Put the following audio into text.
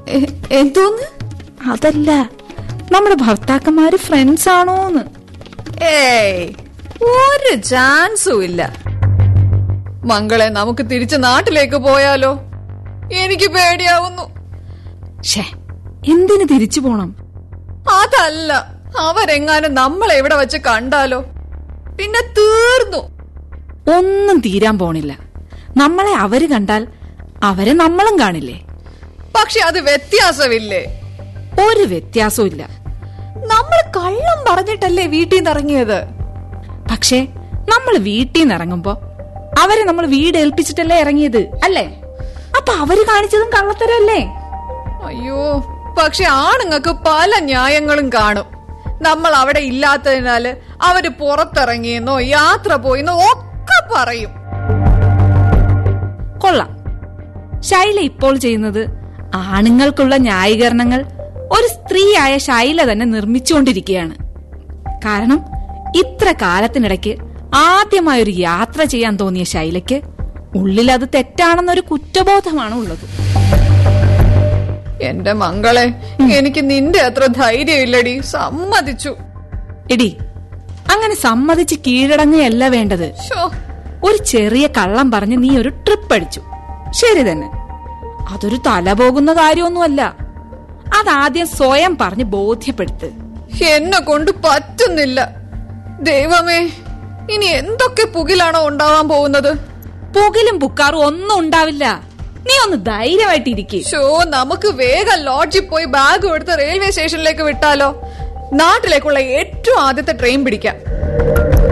A- എന്തോന്ന് അതല്ല നമ്മുടെ ഭർത്താക്കന്മാര് ഫ്രണ്ട്സ് ആണോന്ന് ഏയ് ഒരു ചാൻസും ഇല്ല മംഗളെ നമുക്ക് തിരിച്ച് നാട്ടിലേക്ക് പോയാലോ എനിക്ക് പേടിയാവുന്നു ഷേ എന്തിന് തിരിച്ചു പോണം അതല്ല അവരെങ്ങാനും നമ്മളെ എവിടെ വെച്ച് കണ്ടാലോ പിന്നെ തീർന്നു ഒന്നും തീരാൻ പോണില്ല നമ്മളെ അവര് കണ്ടാൽ അവരെ നമ്മളും കാണില്ലേ പക്ഷെ അത് വ്യത്യാസമില്ലേ ഒരു വ്യത്യാസവും ഇല്ല നമ്മൾ കള്ളം പറഞ്ഞിട്ടല്ലേ വീട്ടിൽ നിന്ന് ഇറങ്ങിയത് പക്ഷേ നമ്മൾ വീട്ടിൽ നിന്ന് ഇറങ്ങുമ്പോ അവരെ നമ്മൾ വീട് ഏൽപ്പിച്ചിട്ടല്ലേ ഇറങ്ങിയത് അല്ലേ അപ്പൊ അവര് കാണിച്ചതും കള്ളത്തരല്ലേ അയ്യോ പക്ഷെ ആണുങ്ങൾക്ക് പല ന്യായങ്ങളും കാണും നമ്മൾ അവിടെ ഇല്ലാത്തതിനാല് അവര് പുറത്തിറങ്ങിയെന്നോ യാത്ര പോയെന്നോ ഒക്കെ പറയും കൊള്ളാം ശൈല ഇപ്പോൾ ചെയ്യുന്നത് ആണുങ്ങൾക്കുള്ള ന്യായീകരണങ്ങൾ ഒരു സ്ത്രീയായ ശൈല തന്നെ നിർമ്മിച്ചുകൊണ്ടിരിക്കുകയാണ് കാരണം ഇത്ര കാലത്തിനിടയ്ക്ക് ആദ്യമായി ഒരു യാത്ര ചെയ്യാൻ തോന്നിയ ശൈലയ്ക്ക് ഉള്ളിൽ അത് തെറ്റാണെന്നൊരു കുറ്റബോധമാണ് ഉള്ളത് എന്റെ മംഗളെ എനിക്ക് നിന്റെ അത്ര ധൈര്യമില്ലടി സമ്മതിച്ചു എടി അങ്ങനെ സമ്മതിച്ച് കീഴടങ്ങുകയല്ല വേണ്ടത് ഷോ ഒരു ചെറിയ കള്ളം പറഞ്ഞ് നീ ഒരു ട്രിപ്പ് അടിച്ചു ശരി തന്നെ അതൊരു തല പോകുന്ന കാര്യമൊന്നുമല്ല അതാദ്യം സ്വയം പറഞ്ഞ് ബോധ്യപ്പെടുത്ത് എന്നെ കൊണ്ട് പറ്റുന്നില്ല ദൈവമേ ഇനി എന്തൊക്കെ പുകിലാണോ ഉണ്ടാവാൻ പോകുന്നത് പുകലും പുക്കാറും ഒന്നും ഉണ്ടാവില്ല നീ ഒന്ന് ധൈര്യമായിട്ടിരിക്കെ ഷോ നമുക്ക് വേഗം ലോഡ്ജിൽ പോയി ബാഗ് എടുത്ത് റെയിൽവേ സ്റ്റേഷനിലേക്ക് വിട്ടാലോ നാട്ടിലേക്കുള്ള ഏറ്റവും ആദ്യത്തെ ട്രെയിൻ പിടിക്കാം